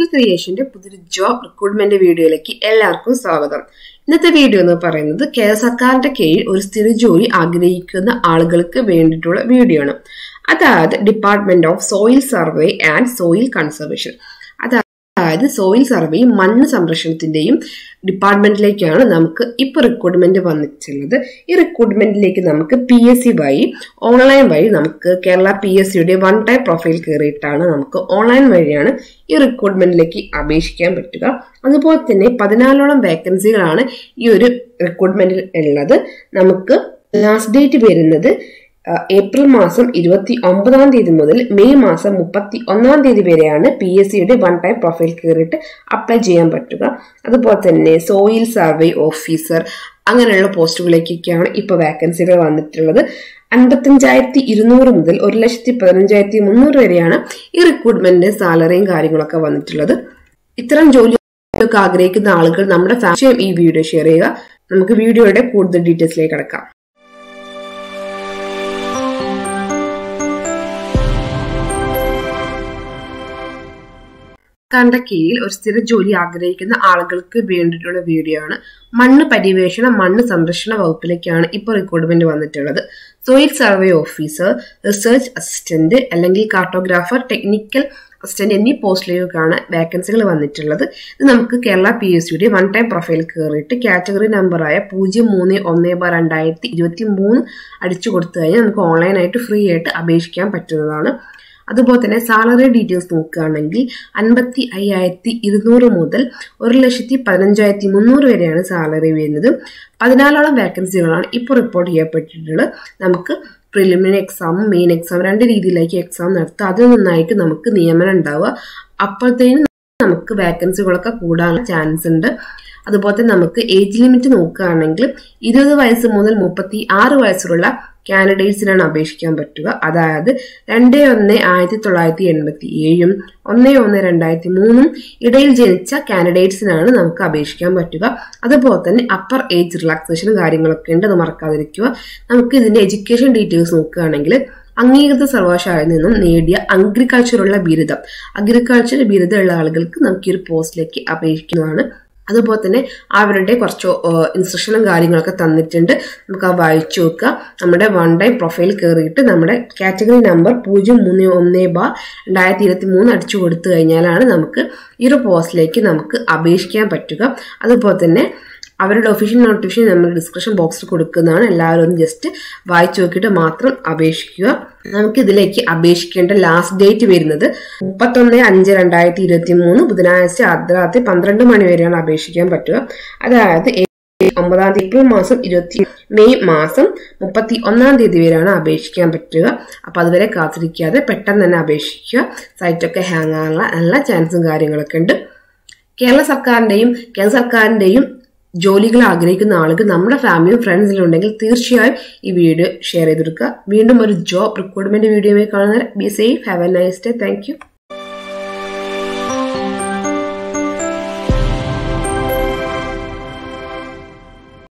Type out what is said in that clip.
beautiful ക്രിയേഷന്റെ പുതിയൊരു job recruitment വീഡിയോയിലേക്ക് എല്ലാവർക്കും സ്വാഗതം ഇന്നത്തെ വീഡിയോ എന്ന് പറയുന്നത് കേരള സർക്കാരിന്റെ കീഴിൽ ഒരു സ്ഥിര ജോലി ആഗ്രഹിക്കുന്ന ആളുകൾക്ക് വേണ്ടിയിട്ടുള്ള വീഡിയോ ആണ് അതായത് department of soil survey and soil conservation അതായത് സോയിൽ സർവേയും മണ്ണ് സംരക്ഷണത്തിന്റെയും ഡിപ്പാർട്ട്മെന്റിലേക്കാണ് നമുക്ക് ഇപ്പൊ റിക്രൂട്ട്മെന്റ് വന്നിട്ടുള്ളത് ഈ റിക്രൂട്ട്മെന്റിലേക്ക് നമുക്ക് പി എസ് സി വഴി ഓൺലൈൻ വഴി നമുക്ക് കേരള പി എസ് സിയുടെ വൺ ടൈം പ്രൊഫൈൽ കയറിയിട്ടാണ് നമുക്ക് ഓൺലൈൻ വഴിയാണ് ഈ റിക്രൂട്ട്മെന്റിലേക്ക് അപേക്ഷിക്കാൻ പറ്റുക അതുപോലെ തന്നെ പതിനാലോളം വേക്കൻസികളാണ് ഈ ഒരു റിക്രൂട്ട്മെന്റിൽ ഉള്ളത് നമുക്ക് ലാസ്റ്റ് ഡേറ്റ് വരുന്നത് ഏപ്രിൽ മാസം ഇരുപത്തി ഒമ്പതാം തീയതി മുതൽ മെയ് മാസം മുപ്പത്തി ഒന്നാം തീയതി വരെയാണ് പി എസ് സിയുടെ വൺ ടൈം പ്രൊഫൈൽ കയറിയിട്ട് അപ്ലൈ ചെയ്യാൻ പറ്റുക അതുപോലെ തന്നെ സോയിൽ സർവേ ഓഫീസർ അങ്ങനെയുള്ള പോസ്റ്റുകളിലേക്കൊക്കെയാണ് ഇപ്പോൾ വേക്കൻസികൾ വന്നിട്ടുള്ളത് അൻപത്തഞ്ചായിരത്തി ഇരുന്നൂറ് മുതൽ ഒരു ലക്ഷത്തി പതിനഞ്ചായിരത്തി മുന്നൂറ് വരെയാണ് ഈ റിക്രൂട്ട്മെന്റിന്റെ സാലറിയും കാര്യങ്ങളൊക്കെ വന്നിട്ടുള്ളത് ഇത്തരം ജോലിയൊക്കെ ആഗ്രഹിക്കുന്ന ആളുകൾ നമ്മുടെ ഫാഷൻ ഈ വീഡിയോ ഷെയർ ചെയ്യുക നമുക്ക് വീഡിയോയുടെ കൂടുതൽ ഡീറ്റെയിൽസിലേക്ക് കടക്കാം സർക്കാരിന്റെ കീഴിൽ ഒരു സ്ഥിര ജോലി ആഗ്രഹിക്കുന്ന ആളുകൾക്ക് വേണ്ടിയിട്ടുള്ള വീഡിയോ ആണ് മണ്ണ് പര്യവേഷണ മണ്ണ് സംരക്ഷണ വകുപ്പിലേക്കാണ് ഇപ്പോൾ റിക്രൂട്ട്മെന്റ് വന്നിട്ടുള്ളത് soil survey officer research assistant അല്ലെങ്കിൽ കാർട്ടോഗ്രാഫർ ടെക്നിക്കൽ അസിസ്റ്റന്റ് എന്നീ പോസ്റ്റിലേക്കാണ് വേക്കൻസികൾ വന്നിട്ടുള്ളത് ഇത് നമുക്ക് കേരള പി എസ് സിയുടെ വൺ ടൈം പ്രൊഫൈൽ കയറിയിട്ട് കാറ്റഗറി നമ്പറായ പൂജ്യം മൂന്ന് ഒന്ന് ബാർ രണ്ടായിരത്തി ഇരുപത്തി മൂന്ന് അടിച്ചു കൊടുത്തു കഴിഞ്ഞാൽ നമുക്ക് ഓൺലൈനായിട്ട് ഫ്രീ ആയിട്ട് അപേക്ഷിക്കാൻ പറ്റുന്നതാണ് അതുപോലെ തന്നെ സാലറി ഡീറ്റെയിൽസ് നോക്കുകയാണെങ്കിൽ അൻപത്തി അയ്യായിരത്തി ഇരുന്നൂറ് മുതൽ ഒരു ലക്ഷത്തി പതിനഞ്ചായിരത്തി മുന്നൂറ് വരെയാണ് സാലറി വരുന്നത് പതിനാലോളം വേക്കൻസികളാണ് ഇപ്പോൾ റിപ്പോർട്ട് ചെയ്യപ്പെട്ടിട്ടുള്ളത് നമുക്ക് പ്രിലിമിനറി എക്സാമും മെയിൻ എക്സാം രണ്ട് രീതിയിലേക്ക് എക്സാം നടത്തുക അതിൽ നിന്നായിരിക്കും നമുക്ക് നിയമനം ഉണ്ടാവുക അപ്പോഴത്തേനും നമുക്ക് വേക്കൻസികളൊക്കെ കൂടാനുള്ള ചാൻസ് ഉണ്ട് അതുപോലെ തന്നെ നമുക്ക് ഏജ് ലിമിറ്റ് നോക്കുകയാണെങ്കിൽ ഇരുപത് വയസ്സ് മുതൽ മുപ്പത്തി ആറ് വയസ്സുള്ള കാൻഡിഡേറ്റ്സിനാണ് അപേക്ഷിക്കാൻ പറ്റുക അതായത് രണ്ട് ഒന്ന് ആയിരത്തി തൊള്ളായിരത്തി എൺപത്തി ഏഴും ഒന്ന് ഒന്ന് രണ്ടായിരത്തി മൂന്നും ഇടയിൽ ജനിച്ച കാൻഡിഡേറ്റ്സിനാണ് നമുക്ക് അപേക്ഷിക്കാൻ പറ്റുക അതുപോലെ തന്നെ അപ്പർ ഏജ് റിലാക്സേഷനും കാര്യങ്ങളൊക്കെ ഉണ്ട് അത് മറക്കാതിരിക്കുക നമുക്ക് ഇതിന്റെ എഡ്യൂക്കേഷൻ ഡീറ്റെയിൽസ് നോക്കുകയാണെങ്കിൽ അംഗീകൃത സർവകലാശാലയിൽ നിന്നും നേടിയ അഗ്രികൾച്ചറുള്ള ബിരുദം അഗ്രികൾച്ചർ ബിരുദമുള്ള ആളുകൾക്ക് നമുക്ക് ഈ ഒരു പോസ്റ്റിലേക്ക് അപേക്ഷിക്കുന്നതാണ് അതുപോലെ തന്നെ അവരുടെ കുറച്ച് ഇൻസ്ട്രക്ഷനും കാര്യങ്ങളൊക്കെ തന്നിട്ടുണ്ട് നമുക്ക് ആ വായിച്ചു നോക്കുക നമ്മുടെ വൺ ടൈം പ്രൊഫൈൽ കയറിയിട്ട് നമ്മുടെ കാറ്റഗറി നമ്പർ പൂജ്യം മൂന്ന് ഒന്ന് ബാർ രണ്ടായിരത്തി ഇരുപത്തി മൂന്ന് അടിച്ചു കൊടുത്തു കഴിഞ്ഞാലാണ് നമുക്ക് ഈ ഒരു പോസ്റ്റിലേക്ക് നമുക്ക് അപേക്ഷിക്കാൻ പറ്റുക അതുപോലെ തന്നെ അവരുടെ ഒഫീഷ്യൽ നോട്ടിഫിക്കേഷൻ നമ്മൾ ഡിസ്ക്രിപ്ഷൻ ബോക്സിൽ കൊടുക്കുന്നതാണ് എല്ലാവരും ഒന്ന് ജസ്റ്റ് വായിച്ചു നോക്കിയിട്ട് മാത്രം അപേക്ഷിക്കുക നമുക്ക് ഇതിലേക്ക് അപേക്ഷിക്കേണ്ട ലാസ്റ്റ് ഡേറ്റ് വരുന്നത് മുപ്പത്തൊന്ന് അഞ്ച് രണ്ടായിരത്തി ഇരുപത്തി മൂന്ന് ബുധനാഴ്ച അർദ്ധരാത്രി പന്ത്രണ്ട് മണി വരെയാണ് അപേക്ഷിക്കാൻ പറ്റുക അതായത് ഒമ്പതാം തീയതി ഏപ്രിൽ മാസം ഇരുപത്തി മെയ് മാസം മുപ്പത്തി ഒന്നാം തീയതി വരെയാണ് അപേക്ഷിക്കാൻ പറ്റുക അപ്പൊ അതുവരെ കാത്തിരിക്കാതെ പെട്ടെന്ന് തന്നെ അപേക്ഷിക്കുക സൈറ്റൊക്കെ ഹാങ് ആകാനുള്ള നല്ല ചാൻസും കാര്യങ്ങളൊക്കെ ഉണ്ട് കേരള സർക്കാരിന്റെയും കേന്ദ്ര സർക്കാരിന്റെയും ജോലികൾ ആഗ്രഹിക്കുന്ന ആളുകൾ നമ്മുടെ ഫാമിലിയും ഫ്രണ്ട്സിലും ഉണ്ടെങ്കിൽ തീർച്ചയായും ഈ വീഡിയോ ഷെയർ ചെയ്തെടുക്കുക വീണ്ടും ഒരു ജോബ് റിക്രൂട്ട്മെന്റ് വീഡിയോയിൽ കാണുന്ന be safe have a nice day thank